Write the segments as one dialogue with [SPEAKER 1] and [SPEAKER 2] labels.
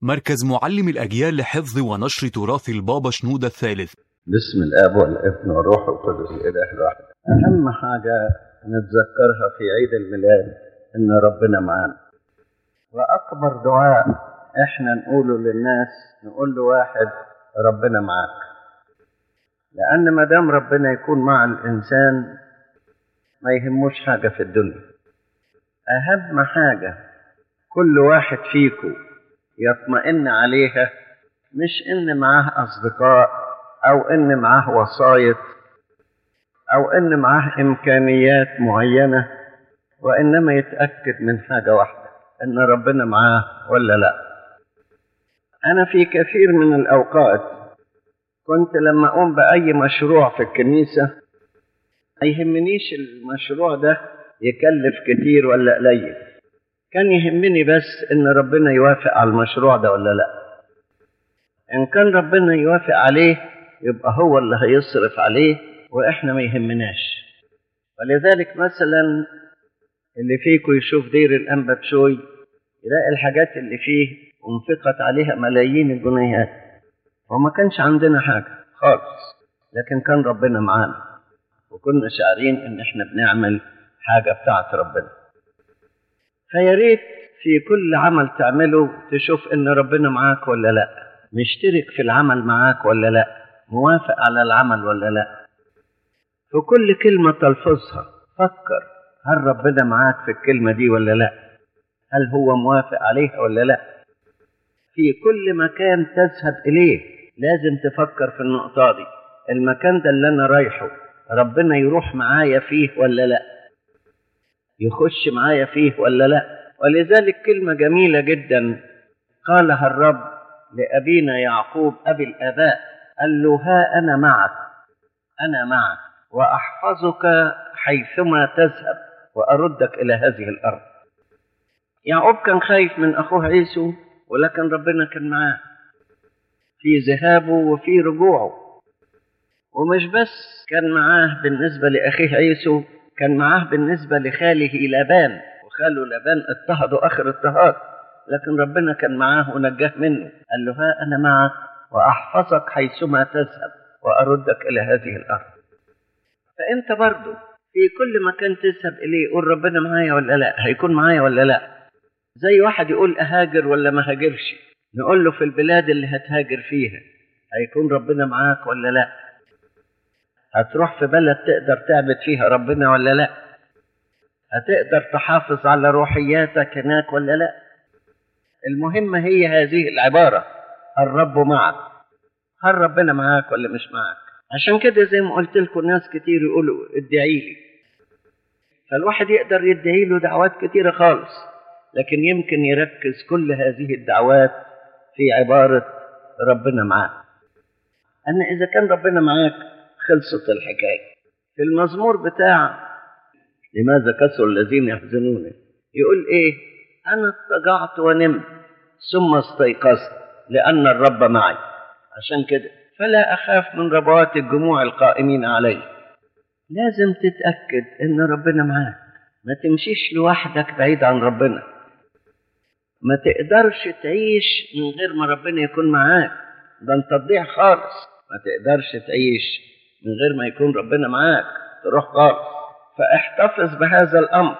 [SPEAKER 1] مركز معلم الأجيال لحفظ ونشر تراث البابا شنودة الثالث
[SPEAKER 2] باسم الاب والابن والروح القدس الاله الواحد اهم حاجه نتذكرها في عيد الميلاد ان ربنا معانا واكبر دعاء احنا نقوله للناس نقول له واحد ربنا معاك لان ما دام ربنا يكون مع الانسان ما يهموش حاجه في الدنيا اهم حاجه كل واحد فيكم يطمئن عليها مش ان معاه اصدقاء او ان معاه وسايط او ان معاه امكانيات معينه وانما يتاكد من حاجه واحده ان ربنا معاه ولا لا انا في كثير من الاوقات كنت لما اقوم باي مشروع في الكنيسه ما يهمنيش المشروع ده يكلف كتير ولا قليل كان يهمني بس ان ربنا يوافق على المشروع ده ولا لا ان كان ربنا يوافق عليه يبقى هو اللي هيصرف عليه واحنا ما يهمناش ولذلك مثلا اللي فيكم يشوف دير الانبا بشوي يلاقي الحاجات اللي فيه انفقت عليها ملايين الجنيهات وما كانش عندنا حاجه خالص لكن كان ربنا معانا وكنا شاعرين ان احنا بنعمل حاجه بتاعت ربنا فيا ريت في كل عمل تعمله تشوف ان ربنا معاك ولا لا مشترك في العمل معاك ولا لا موافق على العمل ولا لا في كل كلمة تلفظها فكر هل ربنا معاك في الكلمة دي ولا لا هل هو موافق عليها ولا لا في كل مكان تذهب إليه لازم تفكر في النقطة دي المكان ده اللي أنا رايحه ربنا يروح معايا فيه ولا لا يخش معايا فيه ولا لا ولذلك كلمة جميلة جدا قالها الرب لأبينا يعقوب أبي الآباء قال له ها أنا معك أنا معك وأحفظك حيثما تذهب وأردك إلى هذه الأرض يعقوب كان خايف من أخوه عيسو ولكن ربنا كان معاه في ذهابه وفي رجوعه ومش بس كان معاه بالنسبة لأخيه عيسو كان معاه بالنسبة لخاله لابان وخاله لابان اضطهدوا آخر اضطهاد لكن ربنا كان معاه ونجاه منه قال له ها أنا معك وأحفظك حيثما تذهب وأردك إلى هذه الأرض فأنت برضو في كل مكان تذهب إليه قول ربنا معايا ولا لا هيكون معايا ولا لا زي واحد يقول أهاجر ولا ما هاجرش نقول له في البلاد اللي هتهاجر فيها هيكون ربنا معاك ولا لا هتروح في بلد تقدر تعبد فيها ربنا ولا لا هتقدر تحافظ على روحياتك هناك ولا لا المهم هي هذه العبارة الرب معك هل ربنا معاك ولا مش معاك عشان كده زي ما قلت لكم ناس كتير يقولوا ادعي لي فالواحد يقدر يدعي له دعوات كتيرة خالص لكن يمكن يركز كل هذه الدعوات في عبارة ربنا معاك أن إذا كان ربنا معاك خلصت الحكاية في المزمور بتاع لماذا كسر الذين يحزنون يقول إيه أنا اضطجعت ونمت ثم استيقظت لأن الرب معي عشان كده فلا أخاف من ربوات الجموع القائمين علي لازم تتأكد إن ربنا معاك ما تمشيش لوحدك بعيد عن ربنا ما تقدرش تعيش من غير ما ربنا يكون معاك ده انت تضيع خالص ما تقدرش تعيش من غير ما يكون ربنا معاك تروح خالص فاحتفظ بهذا الأمر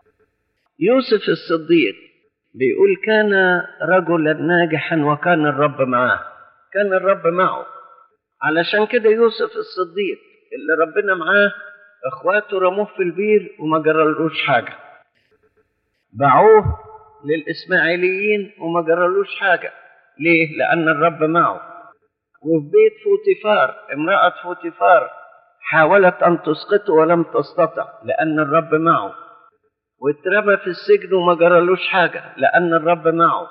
[SPEAKER 2] يوسف الصديق بيقول كان رجلا ناجحا وكان الرب معاه كان الرب معه علشان كده يوسف الصديق اللي ربنا معاه اخواته رموه في البير وما جرالوش حاجه باعوه للاسماعيليين وما جرالوش حاجه ليه لان الرب معه وفي بيت فوتيفار امراه فوتيفار حاولت ان تسقطه ولم تستطع لان الرب معه واترمى في السجن وما جرالوش حاجة لأن الرب معه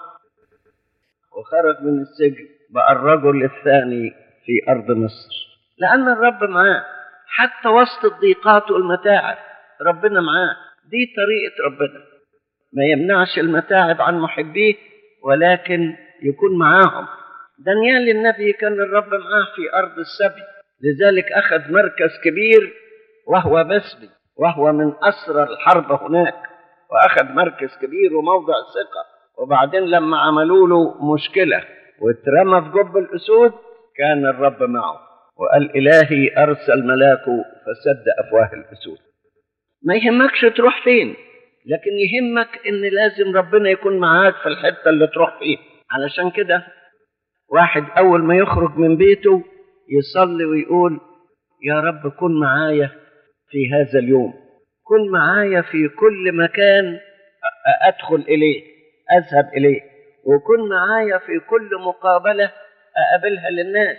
[SPEAKER 2] وخرج من السجن بقى الرجل الثاني في أرض مصر لأن الرب معاه حتى وسط الضيقات والمتاعب ربنا معاه دي طريقة ربنا ما يمنعش المتاعب عن محبيه ولكن يكون معاهم دانيال النبي كان الرب معاه في أرض السبي لذلك أخذ مركز كبير وهو بسبي وهو من أسرى الحرب هناك وأخذ مركز كبير وموضع ثقة وبعدين لما عملوا له مشكلة واترمى في جب الأسود كان الرب معه وقال إلهي أرسل ملاكه فسد أفواه الأسود ما يهمكش تروح فين لكن يهمك ان لازم ربنا يكون معاك في الحته اللي تروح فيها علشان كده واحد اول ما يخرج من بيته يصلي ويقول يا رب كن معايا في هذا اليوم كن معايا في كل مكان ادخل اليه اذهب اليه وكن معايا في كل مقابله اقابلها للناس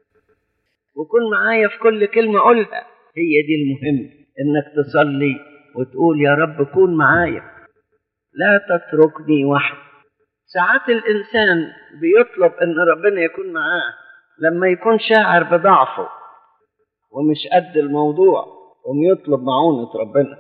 [SPEAKER 2] وكن معايا في كل كلمه اقولها هي دي المهم انك تصلي وتقول يا رب كون معايا لا تتركني وحدي ساعات الإنسان بيطلب إن ربنا يكون معاه لما يكون شاعر بضعفه ومش قد الموضوع ويطلب معونة ربنا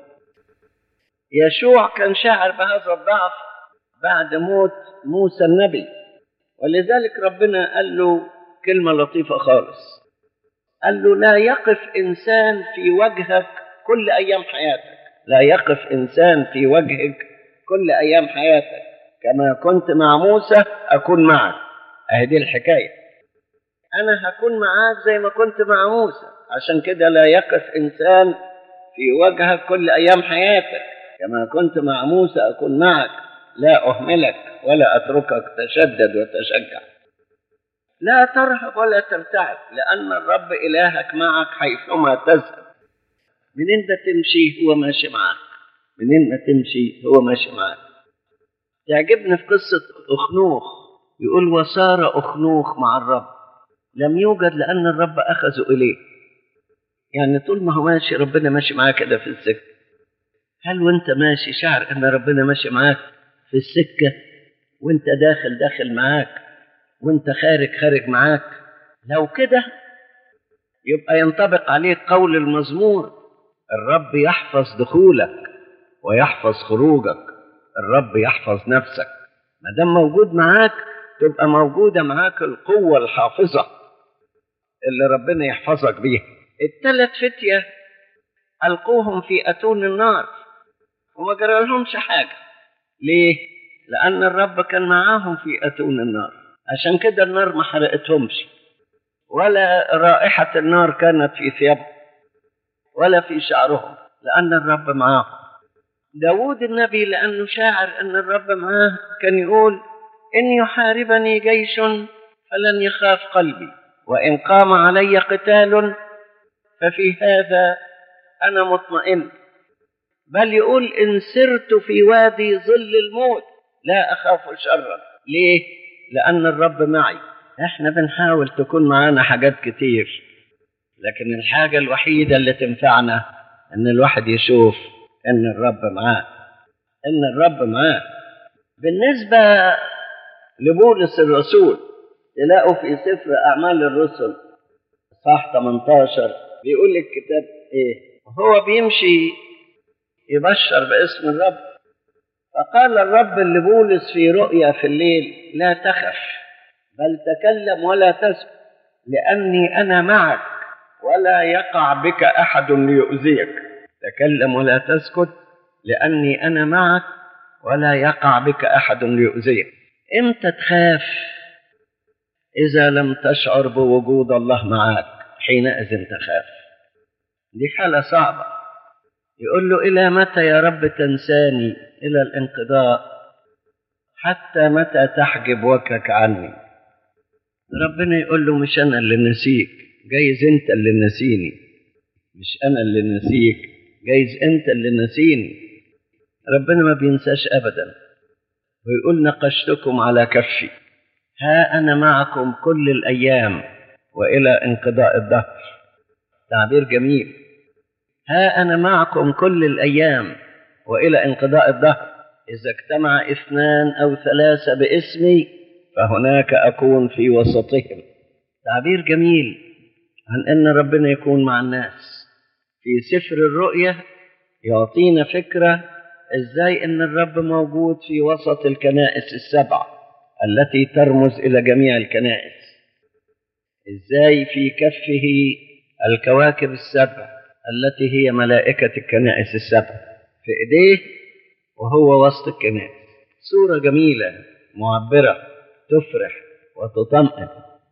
[SPEAKER 2] يشوع كان شاعر بهذا الضعف بعد موت موسى النبي ولذلك ربنا قال له كلمة لطيفة خالص قال له لا يقف إنسان في وجهك كل أيام حياتك لا يقف إنسان في وجهك كل أيام حياتك كما كنت مع موسى أكون معك أهي دي الحكاية أنا هكون معاك زي ما كنت مع موسى عشان كده لا يقف إنسان في وجهك كل أيام حياتك كما كنت مع موسى أكون معك لا أهملك ولا أتركك تشدد وتشجع لا ترهب ولا ترتعب لأن الرب إلهك معك حيثما تذهب منين ما تمشي هو ماشي معاك منين ما تمشي هو ماشي معاك تعجبني في قصة أخنوخ يقول وصار أخنوخ مع الرب لم يوجد لأن الرب أخذه إليه يعني طول ما هو ماشي ربنا ماشي معاه كده في السكة هل وانت ماشي شعر ان ربنا ماشي معاك في السكة وانت داخل داخل معاك وانت خارج خارج معاك لو كده يبقى ينطبق عليك قول المزمور الرب يحفظ دخولك ويحفظ خروجك الرب يحفظ نفسك ما دام موجود معاك تبقى موجودة معاك القوة الحافظة اللي ربنا يحفظك بيها الثلاث فتية ألقوهم في أتون النار وما جرى لهمش حاجة ليه؟ لأن الرب كان معاهم في أتون النار عشان كده النار ما حرقتهمش ولا رائحة النار كانت في ثيابهم ولا في شعرهم لأن الرب معاهم داود النبي لأنه شاعر أن الرب معاه كان يقول إن يحاربني جيش فلن يخاف قلبي وإن قام علي قتال ففي هذا أنا مطمئن بل يقول إن سرت في وادي ظل الموت لا أخاف شرا ليه؟ لأن الرب معي احنا بنحاول تكون معانا حاجات كتير لكن الحاجة الوحيدة اللي تنفعنا ان الواحد يشوف ان الرب معاه ان الرب معاه بالنسبة لبولس الرسول تلاقوا في سفر أعمال الرسل صح 18 بيقول الكتاب إيه هو بيمشي يبشر باسم الرب فقال الرب لبولس في رؤيا في الليل لا تخف بل تكلم ولا تسكت لأني أنا معك ولا يقع بك أحد ليؤذيك تكلم ولا تسكت لأني أنا معك ولا يقع بك أحد ليؤذيك إمتى تخاف إذا لم تشعر بوجود الله معك حينئذ تخاف دي حالة صعبة يقول له إلى متى يا رب تنساني إلى الانقضاء حتى متى تحجب وجهك عني ربنا يقول له مش أنا اللي نسيك جايز أنت اللي نسيني مش أنا اللي نسيك جايز أنت اللي نسيني ربنا ما بينساش أبدا ويقول نقشتكم على كفي ها أنا معكم كل الأيام وإلى انقضاء الدهر تعبير جميل ها أنا معكم كل الأيام وإلى انقضاء الدهر إذا اجتمع اثنان أو ثلاثة باسمي فهناك أكون في وسطهم تعبير جميل عن أن ربنا يكون مع الناس في سفر الرؤية يعطينا فكرة إزاي أن الرب موجود في وسط الكنائس السبع التي ترمز إلى جميع الكنائس إزاي في كفه الكواكب السبع التي هي ملائكة الكنائس السبع في إيديه وهو وسط الكنائس صورة جميلة معبرة تفرح وتطمئن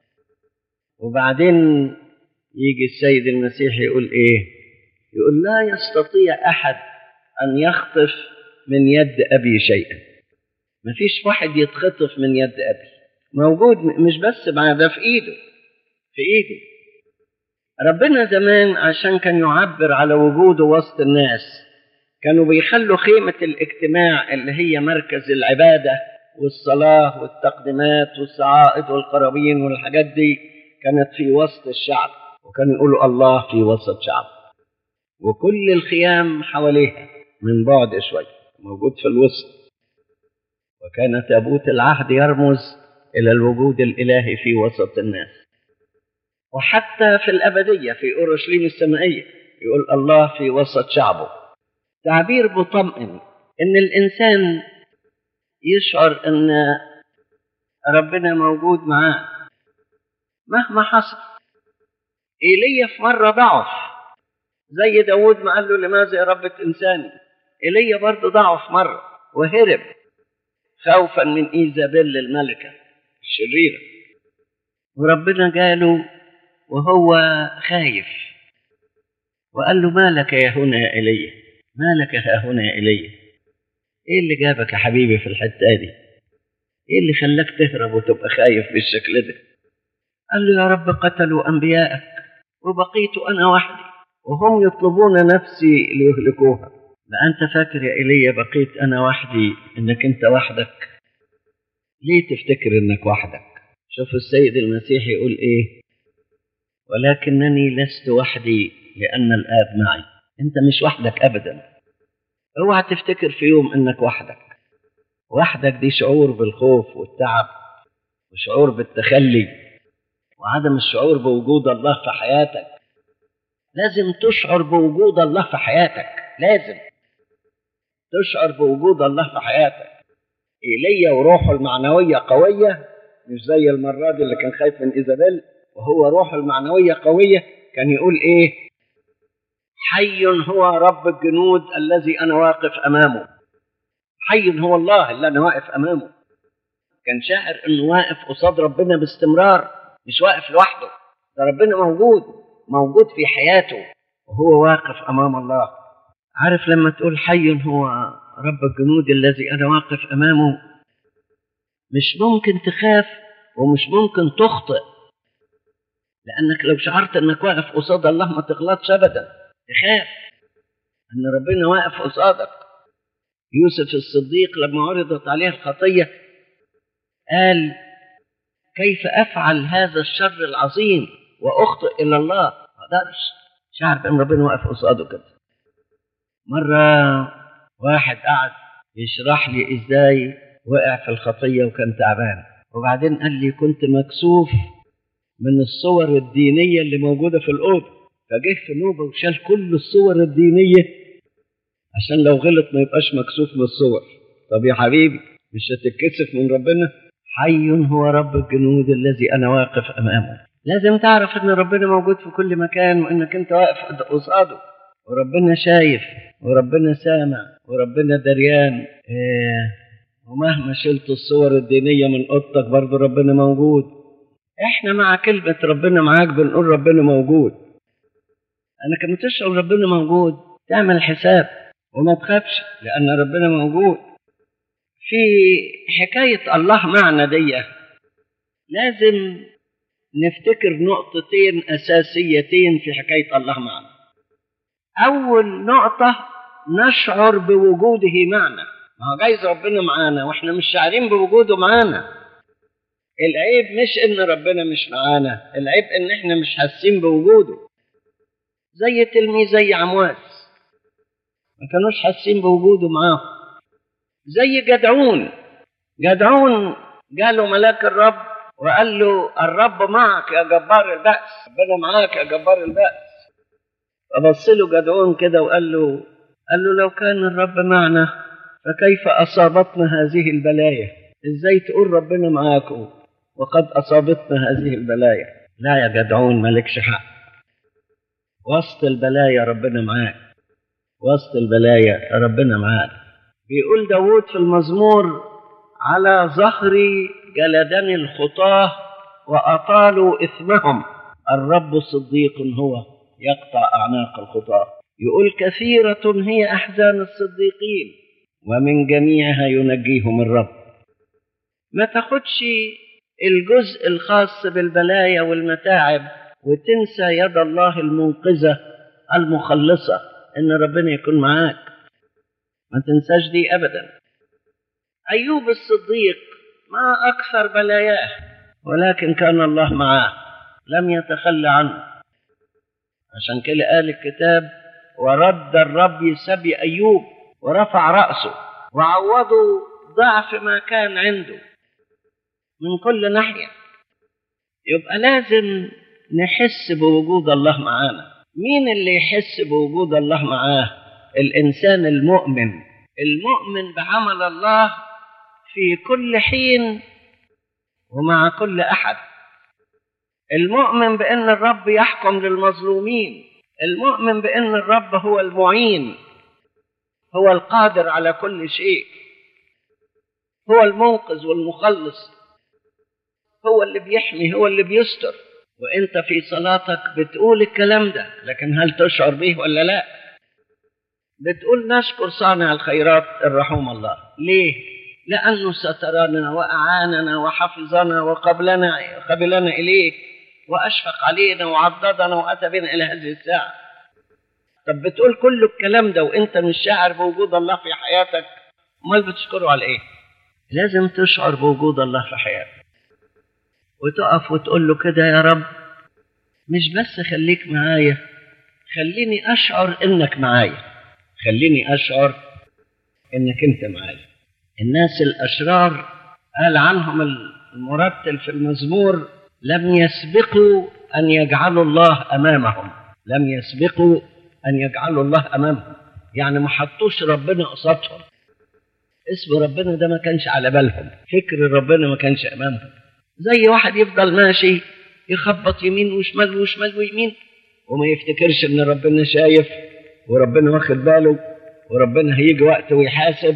[SPEAKER 2] وبعدين يجي السيد المسيح يقول ايه يقول لا يستطيع احد ان يخطف من يد ابي شيئا مفيش واحد يتخطف من يد ابي موجود مش بس مع ده في ايده في ايده ربنا زمان عشان كان يعبر على وجوده وسط الناس كانوا بيخلوا خيمة الاجتماع اللي هي مركز العبادة والصلاة والتقديمات والسعائد والقرابين والحاجات دي كانت في وسط الشعب وكانوا يقولوا الله في وسط شعب وكل الخيام حواليها من بعد شوي موجود في الوسط وكان تابوت العهد يرمز إلى الوجود الإلهي في وسط الناس وحتى في الأبدية في أورشليم السمائية يقول الله في وسط شعبه تعبير مطمئن إن الإنسان يشعر إن ربنا موجود معاه مهما حصل إيليا في مرة ضعف زي داود ما قال له لماذا يا رب تنساني إيليا برضه ضعف مرة وهرب خوفا من إيزابيل الملكة الشريرة وربنا جاله وهو خايف وقال له مالك يا هنا يا إيليا مالك يا هنا يا إيليا إيه اللي جابك يا حبيبي في الحتة دي إيه اللي خلاك تهرب وتبقى خايف بالشكل ده قال له يا رب قتلوا أنبياءك وبقيت أنا وحدي وهم يطلبون نفسي ليهلكوها لا أنت فاكر يا إيليا بقيت أنا وحدي إنك أنت وحدك ليه تفتكر إنك وحدك شوف السيد المسيح يقول إيه ولكنني لست وحدي لأن الآب معي أنت مش وحدك أبدا اوعى تفتكر في يوم إنك وحدك وحدك دي شعور بالخوف والتعب وشعور بالتخلي وعدم الشعور بوجود الله في حياتك لازم تشعر بوجود الله في حياتك لازم تشعر بوجود الله في حياتك ايليا وروحه المعنويه قويه مش زي المره دي اللي كان خايف من ايزابيل وهو روحه المعنويه قويه كان يقول ايه حي هو رب الجنود الذي انا واقف امامه حي هو الله اللي انا واقف امامه كان شاعر انه واقف قصاد ربنا باستمرار مش واقف لوحده ده ربنا موجود موجود في حياته وهو واقف امام الله عارف لما تقول حي هو رب الجنود الذي انا واقف امامه مش ممكن تخاف ومش ممكن تخطئ لانك لو شعرت انك واقف قصاد الله ما تغلطش ابدا تخاف ان ربنا واقف قصادك يوسف الصديق لما عرضت عليه الخطيه قال كيف افعل هذا الشر العظيم واخطئ الى الله ما اقدرش شعر ان ربنا واقف قصاده كده مره واحد قعد يشرح لي ازاي وقع في الخطيه وكان تعبان وبعدين قال لي كنت مكسوف من الصور الدينيه اللي موجوده في الاوضه فجه في نوبه وشال كل الصور الدينيه عشان لو غلط ما يبقاش مكسوف من الصور طب يا حبيبي مش هتتكسف من ربنا حي هو رب الجنود الذي انا واقف امامه لازم تعرف ان ربنا موجود في كل مكان وانك انت واقف قصاده وربنا شايف وربنا سامع وربنا دريان إيه ومهما شلت الصور الدينيه من اوضتك برضه ربنا موجود احنا مع كلمه ربنا معاك بنقول ربنا موجود انك لما تشعر ربنا موجود تعمل حساب وما تخافش لان ربنا موجود في حكايه الله معنا دي لازم نفتكر نقطتين اساسيتين في حكايه الله معنا اول نقطه نشعر بوجوده معنا ما هو جايز ربنا معانا واحنا مش شاعرين بوجوده معانا العيب مش ان ربنا مش معانا العيب ان احنا مش حاسين بوجوده زي تلميذ زي عمواس ما كانوش حاسين بوجوده معاهم زي جدعون جدعون جاله ملاك الرب وقال له الرب معك يا جبار البأس ربنا معاك يا جبار البأس فبص له جدعون كده وقال له قال له لو كان الرب معنا فكيف أصابتنا هذه البلايا إزاي تقول ربنا معاكم وقد أصابتنا هذه البلايا لا يا جدعون مالكش حق وسط البلايا ربنا معاك وسط البلايا ربنا معاك بيقول داود في المزمور على ظهري جلدني الخطاه واطالوا اثمهم الرب صديق هو يقطع اعناق الخطاه يقول كثيره هي احزان الصديقين ومن جميعها ينجيهم الرب ما تاخدش الجزء الخاص بالبلايا والمتاعب وتنسى يد الله المنقذة المخلصة إن ربنا يكون معاك ما تنساش دي أبدا أيوب الصديق ما أكثر بلاياه ولكن كان الله معاه لم يتخلى عنه عشان كده قال الكتاب ورد الرب سبي أيوب ورفع رأسه وعوضه ضعف ما كان عنده من كل ناحية يبقى لازم نحس بوجود الله معانا مين اللي يحس بوجود الله معاه الإنسان المؤمن المؤمن بعمل الله في كل حين ومع كل أحد المؤمن بأن الرب يحكم للمظلومين المؤمن بأن الرب هو المعين هو القادر على كل شيء هو المنقذ والمخلص هو اللي بيحمي هو اللي بيستر وانت في صلاتك بتقول الكلام ده لكن هل تشعر به ولا لا بتقول نشكر صانع الخيرات الرحوم الله ليه لانه سترنا واعاننا وحفظنا وقبلنا قبلنا اليه واشفق علينا وعضدنا واتى بنا الى هذه الساعه طب بتقول كل الكلام ده وانت مش شاعر بوجود الله في حياتك امال بتشكره على ايه لازم تشعر بوجود الله في حياتك وتقف وتقول له كده يا رب مش بس خليك معايا خليني اشعر انك معايا خليني اشعر انك انت معايا الناس الاشرار قال عنهم المرتل في المزمور لم يسبقوا ان يجعلوا الله امامهم لم يسبقوا ان يجعلوا الله امامهم يعني ما حطوش ربنا قصادهم اسم ربنا ده ما كانش على بالهم فكر ربنا ما كانش امامهم زي واحد يفضل ماشي يخبط يمين وشمال وشمال ويمين وما يفتكرش ان ربنا شايف وربنا واخد باله وربنا هيجي وقت ويحاسب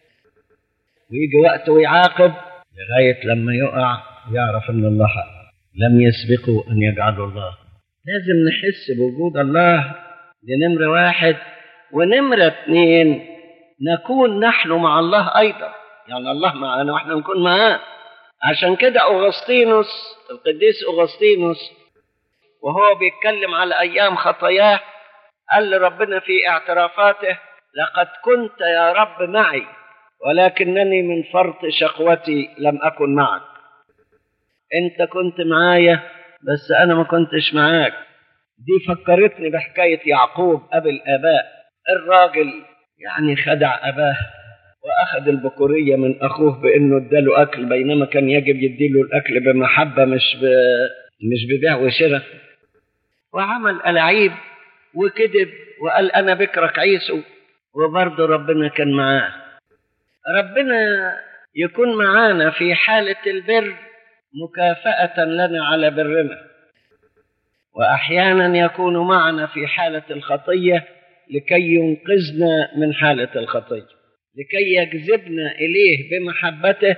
[SPEAKER 2] ويجي وقت ويعاقب لغاية لما يقع يعرف ان الله حق لم يسبقوا ان يجعلوا الله لازم نحس بوجود الله دي نمرة واحد ونمرة اتنين نكون نحن مع الله أيضا يعني الله معنا واحنا نكون معاه عشان كده أغسطينوس القديس أغسطينوس وهو بيتكلم على أيام خطاياه قال لربنا في اعترافاته لقد كنت يا رب معي ولكنني من فرط شقوتي لم أكن معك أنت كنت معايا بس أنا ما كنتش معاك دي فكرتني بحكاية يعقوب أبي الآباء الراجل يعني خدع أباه وأخذ البكورية من أخوه بأنه اداله أكل بينما كان يجب يديله الأكل بمحبة مش ب... مش ببيع وشراء وعمل ألعيب وكذب وقال أنا بكرك عيسو وبرضه ربنا كان معاه ربنا يكون معانا في حالة البر مكافأة لنا على برنا وأحيانا يكون معنا في حالة الخطية لكي ينقذنا من حالة الخطية لكي يجذبنا إليه بمحبته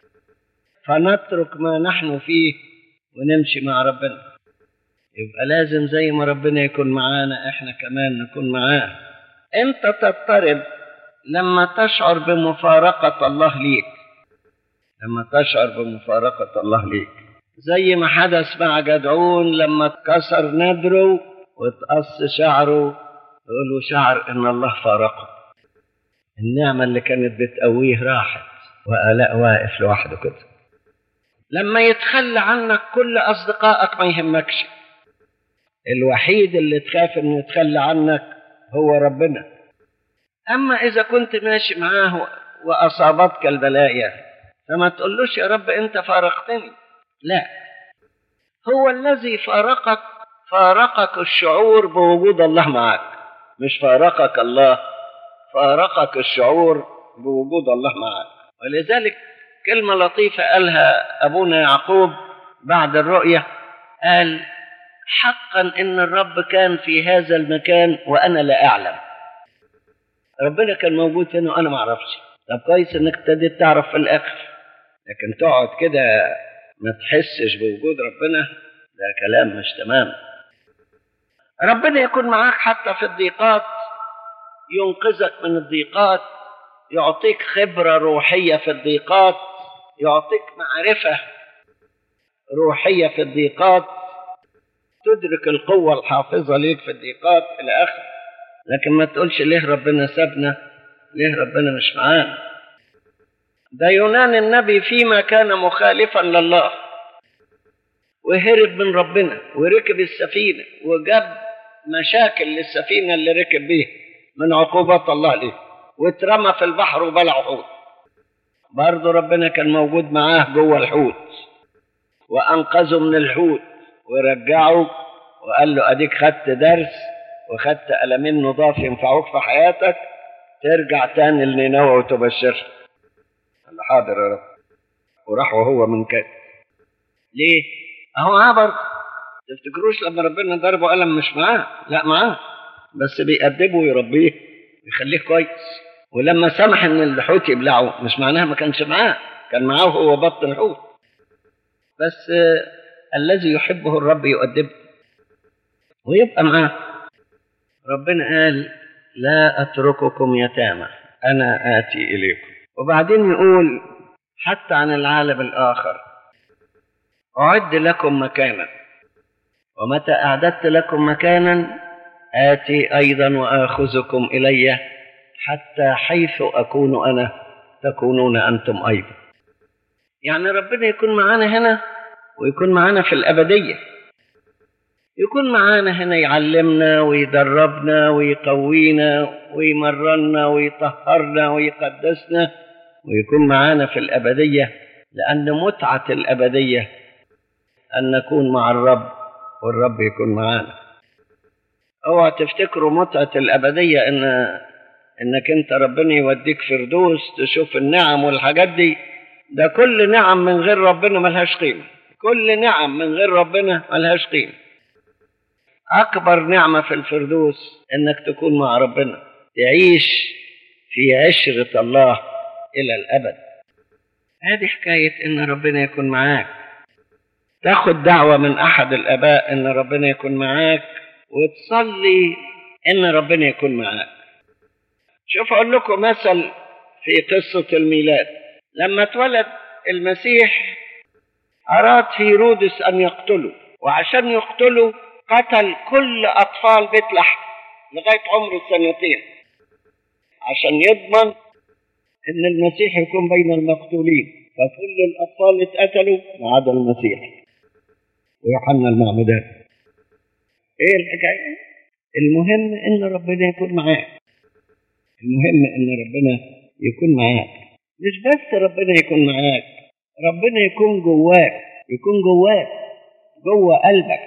[SPEAKER 2] فنترك ما نحن فيه ونمشي مع ربنا يبقى لازم زي ما ربنا يكون معانا احنا كمان نكون معاه انت تضطرب لما تشعر بمفارقة الله ليك لما تشعر بمفارقة الله ليك زي ما حدث مع جدعون لما اتكسر ندره واتقص شعره يقولوا شعر ان الله فارقه النعمة اللي كانت بتقويه راحت وآلاء واقف لوحده كده لما يتخلى عنك كل أصدقائك ما يهمكش الوحيد اللي تخاف انه يتخلى عنك هو ربنا أما إذا كنت ماشي معاه وأصابتك البلايا فما تقولوش يا رب أنت فارقتني لا هو الذي فارقك فارقك الشعور بوجود الله معك مش فارقك الله فارقك الشعور بوجود الله معك ولذلك كلمة لطيفة قالها أبونا يعقوب بعد الرؤية قال حقا إن الرب كان في هذا المكان وأنا لا أعلم ربنا كان موجود هنا وأنا ما أعرفش طب كويس إنك ابتديت تعرف في الآخر لكن تقعد كده ما تحسش بوجود ربنا ده كلام مش تمام ربنا يكون معاك حتى في الضيقات ينقذك من الضيقات يعطيك خبرة روحية في الضيقات يعطيك معرفة روحية في الضيقات تدرك القوة الحافظة ليك في الضيقات إلى آخره لكن ما تقولش ليه ربنا سابنا ليه ربنا مش معانا ده يونان النبي فيما كان مخالفا لله وهرب من ربنا وركب السفينة وجاب مشاكل للسفينة اللي ركب بيها من عقوبات الله ليه واترمى في البحر وبلع حوت برضه ربنا كان موجود معاه جوه الحوت وأنقذه من الحوت ورجعه وقال له أديك خدت درس وخدت ألمين نضاف ينفعوك في حياتك ترجع تاني لنينوى وتبشرها قال له حاضر يا رب وراح وهو من كده ليه؟ اهو معاه برضه تفتكروش لما ربنا ضربه قلم مش معاه لا معاه بس بيأدبه ويربيه ويخليه كويس ولما سمح ان الحوت يبلعه مش معناها ما كانش معاه كان معاه وهو بطن الحوت بس آه الذي يحبه الرب يؤدبه ويبقى معاه ربنا قال لا أترككم يتامى أنا آتي إليكم وبعدين يقول حتى عن العالم الآخر أعد لكم مكانا ومتى أعددت لكم مكانا آتي أيضا وآخذكم إلي حتى حيث أكون أنا تكونون أنتم أيضا يعني ربنا يكون معانا هنا ويكون معانا في الأبدية يكون معانا هنا يعلمنا ويدربنا ويقوينا ويمرنا ويطهرنا ويقدسنا ويكون معانا في الأبدية لأن متعة الأبدية أن نكون مع الرب والرب يكون معانا اوعى تفتكروا متعة الأبدية إن إنك أنت ربنا يوديك فردوس تشوف النعم والحاجات دي ده كل نعم من غير ربنا ملهاش قيمة كل نعم من غير ربنا ملهاش قيمة أكبر نعمة في الفردوس إنك تكون مع ربنا تعيش في عشرة الله إلى الأبد هذه حكاية إن ربنا يكون معاك تاخد دعوة من أحد الآباء إن ربنا يكون معاك وتصلي إن ربنا يكون معاك شوف أقول لكم مثل في قصة الميلاد لما اتولد المسيح أراد هيرودس أن يقتله وعشان يقتله قتل كل أطفال بيت لحم لغاية عمر السنتين عشان يضمن إن المسيح يكون بين المقتولين فكل الأطفال اتقتلوا ما عدا المسيح ويوحنا المعمدان إيه الحكاية؟ المهم إن ربنا يكون معاك المهم إن ربنا يكون معاك مش بس ربنا يكون معاك ربنا يكون جواك يكون جواك جوه قلبك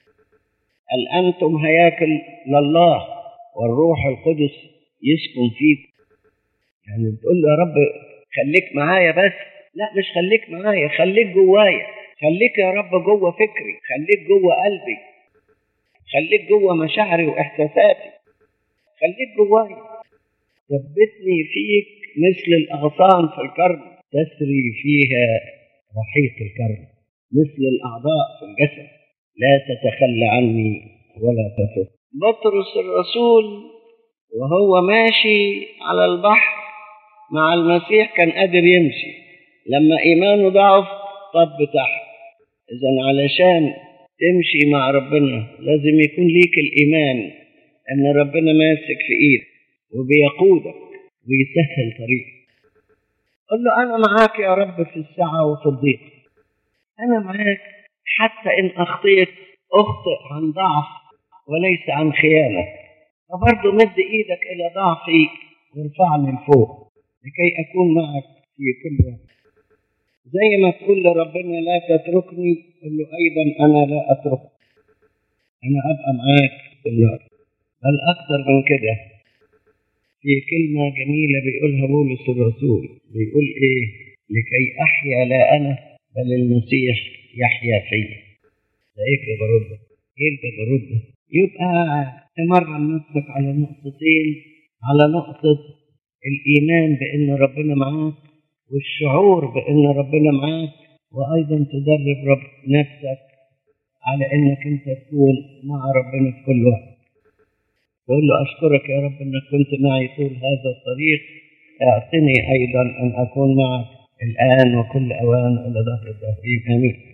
[SPEAKER 2] هل أنتم هياكل لله والروح القدس يسكن فيك يعني تقول له يا رب خليك معايا بس لا مش خليك معايا خليك جوايا خليك يا رب جوه فكري خليك جوه قلبي خليك جوه مشاعري واحساساتي خليك جوايا ثبتني فيك مثل الاغصان في الكرم تسري فيها رحيق الكرم مثل الاعضاء في الجسد لا تتخلى عني ولا تفر بطرس الرسول وهو ماشي على البحر مع المسيح كان قادر يمشي لما ايمانه ضعف طب تحت اذا علشان تمشي مع ربنا لازم يكون ليك الايمان ان ربنا ماسك في ايدك وبيقودك ويسهل طريقك قل له انا معاك يا رب في السعه وفي الضيق انا معاك حتى ان اخطيت اخطئ عن ضعف وليس عن خيانه فبرضه مد ايدك الى ضعفي وارفعني لفوق لكي اكون معك في كل وقت زي ما تقول لربنا لا تتركني قل له ايضا انا لا اتركك انا ابقى معاك في النار بل اكثر من كده في كلمة جميلة بيقولها بولس الرسول بيقول ايه لكي احيا لا انا بل المسيح يحيا فيا ده ايه الجبروت ده؟ ايه الجبروت ده؟ يبقى تمرن نفسك على نقطتين على نقطة الإيمان بأن ربنا معاك والشعور بأن ربنا معاك وأيضا تدرب رب نفسك على أنك أنت تكون مع ربنا في كل وقت تقول له أشكرك يا رب أنك كنت معي طول هذا الطريق اعطني أيضا أن أكون معك الآن وكل أوان إلى ظهر الدهر آمين